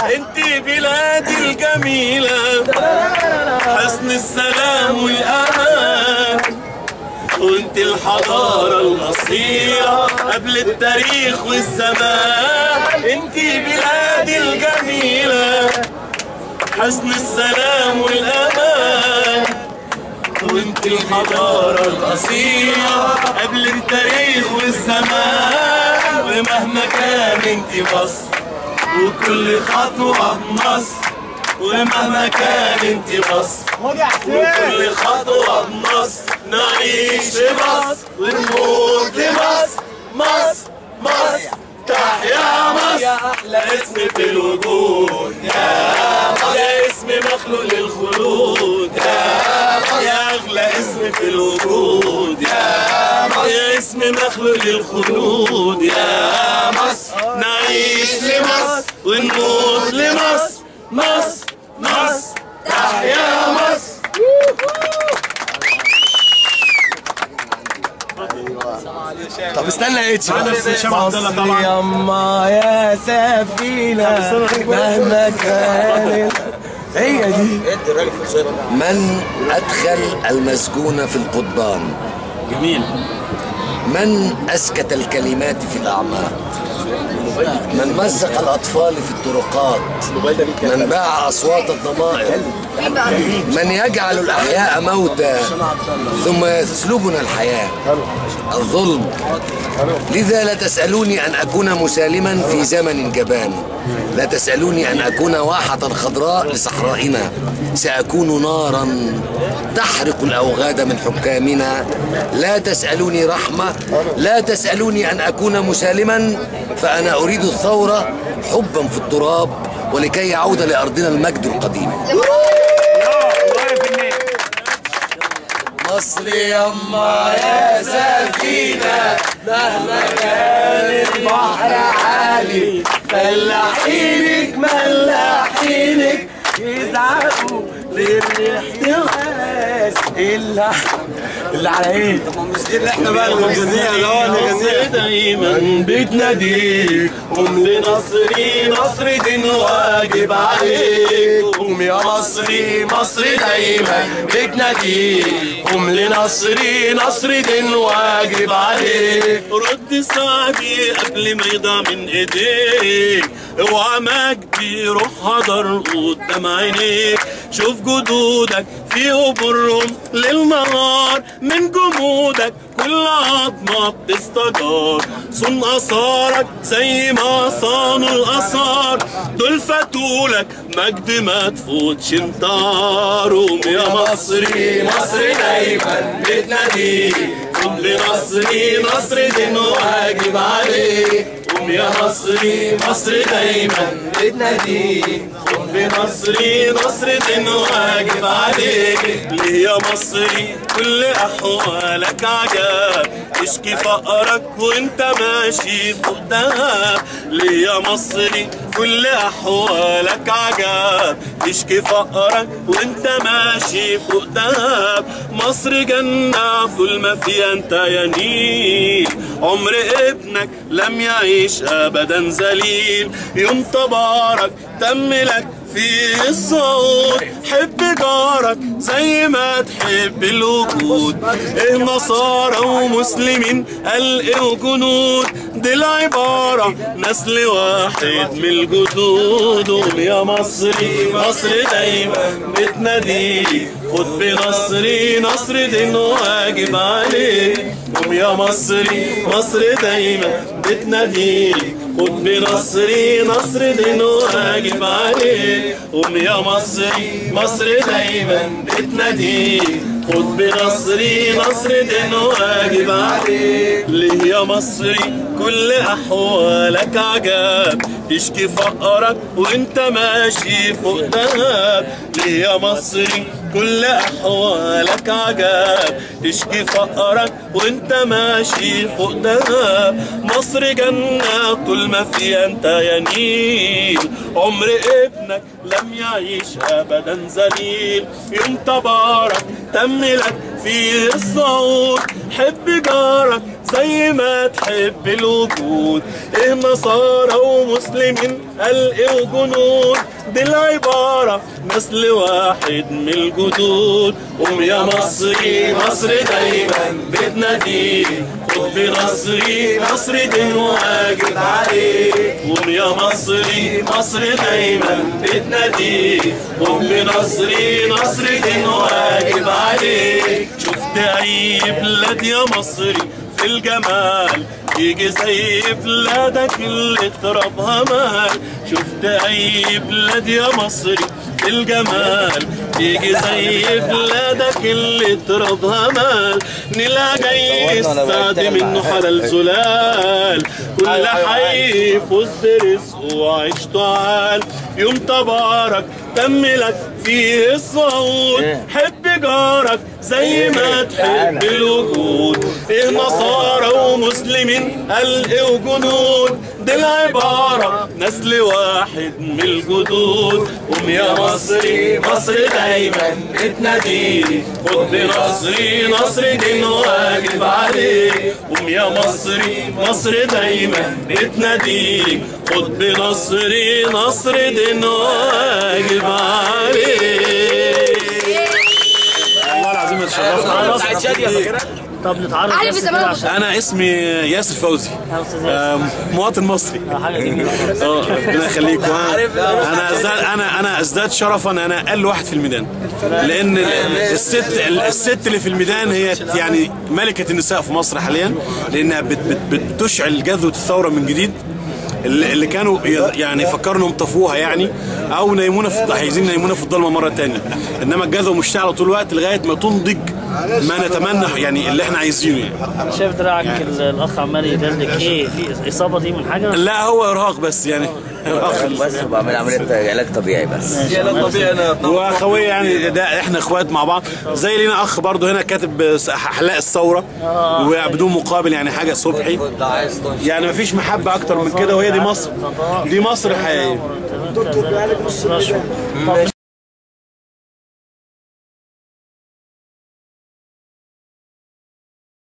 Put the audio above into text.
انت بلادي الجميلة حسن السلام والأمان وانت الحضارة الأصيلة قبل التاريخ والزمان انت بلادي الجميلة حسن السلام والأمان وانت الحضارة الأصيلة قبل التاريخ والزمان ومهما كان انت مصر وكل خطوة بمصر ومهما كان انت مصر وكل خطوة بمصر نعيش لمصر ونموت لمصر مصر مصر تحيا مصر يا أحلى اسم في الوجود يا مصر يا اسم مخلوق للخلود يا مصر يا أغلى اسم في الوجود يا مصر يا اسم مخلوق للخلود يا مصر نعيش لمصر ونموت لمصر مصر مصر تحيا مصر طب استنى يا اتش هشام عبد الله طبعا يما يا سفينة مهما كان هي دي من أدخل المسجون في القضبان جميل من أسكت الكلمات في الأعماق من مزق الأطفال في الطرقات من باع أصوات الضمائر من يجعل الأحياء موتى ثم يسلبنا الحياة الظلم لذا لا تسألوني أن أكون مسالما في زمن جبان لا تسألوني أن أكون واحة خضراء لصحرائنا سأكون نارا تحرق الأوغاد من حكامنا لا تسألوني رحمة لا تسألوني أن أكون مسالما فأنا أريد الثورة حبا في التراب ولكي يعود لأرضنا المجد القديم مصر يما يا سفينة مهما كان البحر عالي فلاحينك ملاحينك يزعقوا للريح نواس اللي اللي على ايه طب مش دي اللي احنا بقى نغنيها ده نغنيها دايما بتناديك قوم لنصري نصر دين واجب عليك قوم يا مصري مصر دايما بتناديك قوم لنصري نصر دين واجب عليك رد سعدي قبل ما يضيع من ايديك اوعى مجدي روح هدر قدام عينيك شوف جدودك في قبورهم للنهار من جمودك كل عظمة بتستجار صن أثارك زي ما صانوا الآثار دول فاتولك مجد ما تفوتش انتارهم يا مصري مصر دايما بتناديك قوم لنصري نصر دين واجب عليك قوم يا مصري مصر دايما بتناديك قوم بنصري نصر دين واجب عليك ليه يا مصري كل احوالك عجب تشكي فقرك وانت ماشي فوق دهب ليه يا مصري كل احوالك عجب تشكي فقرك وانت ماشي فوق دهب مصر جنة طول ما فيها انت يا نيل عمر ابنك لم يعيش ابدا ذليل يوم تبارك تم لك في الصوت حب جارك زي ما تحب الوجود ايه نصارى ومسلمين قلق وجنود دي العبارة نسل واحد من الجدود قوم يا مصري مصر دايما بتناديلي خد بنصري نصر دين واجب عليك قوم يا مصري مصر دايما بتناديلي خد بنصري نصر دين واجب عليك قوم يا مصري مصر دايما بتناديك خد بنصري نصر دين واجب عليك ليه يا مصري كل احوالك عجب تشكي فقرك وانت ماشي فوق دهب ليه يا مصري كل احوالك عجب تشكي فقرك وانت ماشي فوق دهب مصر جنة طول ما فيها انت يا نيل عمر ابنك لم يعيش ابدا ذليل يوم تبارك تم لك في الصعود حب جارك زي ما تحب الوجود ايه نصارى ومسلمين قلق وجنود دي العبارة نسل واحد من الجدود قوم يا مصري مصر دايما بتناديك خد بنصري مصر دين واجب عليك قوم يا مصري مصر دايما بتناديك قوم بنصري نصر دين واجب عليك شفت اي بلاد يا مصري في الجمال يجي زي بلادك اللي ترابها مال شفت اي بلاد يا مصري في الجمال يجي زي بلادك اللي ترابها مال نلا جاي السعد منه حلال زلال كل حي يفوز برزقه وعيشته عال يوم تبارك تم لك فيه الصعود حب جارك زي ما تحب الوجود ايه نصارى ومسلمين قلق وجنود دي العبارة نسل واحد من الجدود قوم يا مصري مصر دايما بتناديك خد بنصري نصر دين واجب عليك قوم يا مصري مصر دايما بتناديك خد بنصري نصر دين واجب عليك والله العظيم اتشرفنا طب نتعرف عارف بس زمان كده عشان انا اسمي ياسر فوزي يا أستاذ ياسر. آم، مواطن مصري حاجه جميله اه ربنا يخليك وأنا- انا ازداد انا انا ازداد شرفا انا اقل واحد في الميدان لان الست الست اللي في الميدان هي يعني ملكه النساء في مصر حاليا لانها بت بت بتشعل جذوه الثوره من جديد اللي اللي كانوا ي- يعني فكروا انهم طفوها يعني او نيمونا في عايزين نيمونا في الضلمه مره تانية انما الجذوه مشتعله طول الوقت لغايه ما تنضج ما نتمنى يعني اللي احنا عايزينه يعني شايف دراعك ال- الاخ عمال يدلك ايه في اصابه دي من حاجه لا هو ارهاق بس يعني ارهاق بس بعمل عمليه علاج طبيعي بس واخويا يعني ده, ده احنا اخوات مع بعض زي لينا اخ برضه هنا كاتب احلاء الثوره وبدون مقابل يعني حاجه صبحي يعني مفيش محبه اكتر من كده وهي دي مصر دي مصر الحقيقيه دكتور بقالك نص رشوه